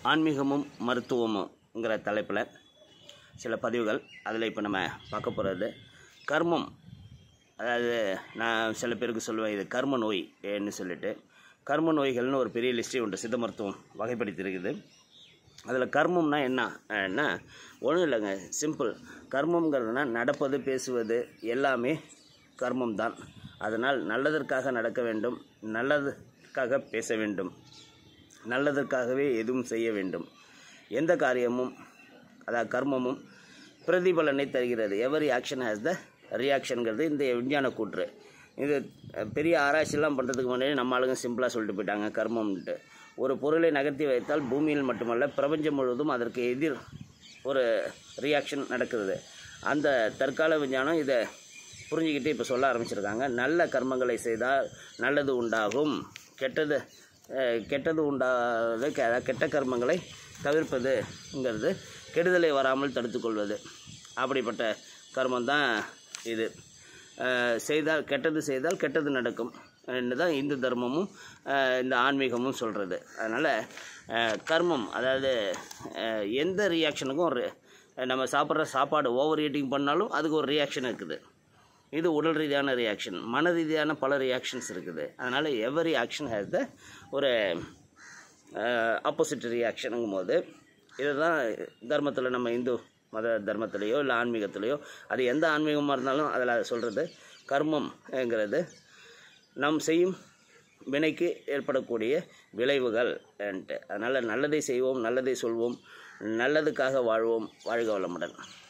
ஆன்மீகமும் மருத்துவமுங்கிற தலைப்பில் சில பதிவுகள் அதில் இப்போ நம்ம பார்க்க போகிறது கர்மம் அதாவது நான் சில பேருக்கு சொல்லுவேன் இது கர்ம நோய் ன்னு சொல்லிட்டு கர்ம நோய்கள்னு ஒரு பெரிய லிஸ்ட்டே உண்டு சித்த மருத்துவம் வகைப்படுத்தியிருக்குது அதில் கர்மம்னா என்ன என்ன ஒன்றும் இல்லைங்க சிம்பிள் கர்மங்கிறதுனா நடப்பது பேசுவது எல்லாமே கர்மம் தான் அதனால் நல்லதற்காக நடக்க வேண்டும் நல்லதற்காக பேச வேண்டும் நல்லதற்காகவே எதுவும் செய்ய வேண்டும் எந்த காரியமும் அதாவது கர்மமும் பிரதிபலனை தருகிறது எவரி ஆக்ஷன் ஹேஸ் த ரியாக்ஷனுங்கிறது இந்த விஞ்ஞான கூற்று இது அஹ், பெரிய ஆராய்ச்சிலாம் பண்ணுறதுக்கு முன்னாடி நம்ம ஆளுங்க சிம்பிளாக சொல்லிட்டு போயிட்டாங்க கர்மம்ன்ட்டு ஒரு பொருளை நகர்த்தி வைத்தால் பூமியில் மட்டுமல்ல பிரபஞ்சம் முழுவதும் அதற்கு எதிர் ஒரு ரியாக்ஷன் நடக்குது அந்த தற்கால விஞ்ஞானம் இதை புரிஞ்சுக்கிட்டு இப்போ சொல்ல ஆரம்பிச்சிருக்காங்க நல்ல கர்மங்களை செய்தால் நல்லது உண்டாகும் கெட்டது அஹ், கெட்டது உண்டாவது கெ- அதாவது கெட்ட கர்மங்களை தவிர்ப்பதுங்கிறது கெடுதலை வராமல் தடுத்துக்கொள்வது அப்படிப்பட்ட கர்மம் தான் இது அஹ், செய்தால் கெட்டது செய்தால் கெட்டது நடக்கும் என்று தான் இந்து தர்மமும் அஹ், இந்த ஆன்மீகமும் சொல்கிறது அதனால் கர்மம் அதாவது அஹ், எந்த ரியாக்ஷனுக்கும் ஒரு நம்ம சாப்பிட்ற சாப்பாடு ஓவர் ஈட்டிங் பண்ணாலும் அதுக்கு ஒரு ரியாக்ஷன் இருக்குது இது உடல் ரீதியான ரியாக்ஷன் மன ரீதியான பல ரியாக்ஷன்ஸ் இருக்குது அதனால் எவரி ஆக்ஷன் ஹேஸ் த ஒரு ஆப்போசிட் ரியாக்ஷனுங்கும் போது இதுதான் தர்மத்தில் நம்ம இந்து மத தர்மத்திலேயோ இல்லை ஆன்மீகத்திலேயோ அது எந்த ஆன்மீகமாக இருந்தாலும் அதில் சொல்கிறது கர்மம்ங்கிறது நாம் செய்யும் வினைக்கு ஏற்படக்கூடிய விளைவுகள் அதனால் நல்லதை செய்வோம் நல்லதை சொல்வோம் நல்லதுக்காக வாழ்வோம் வாழ்க வளமுடன்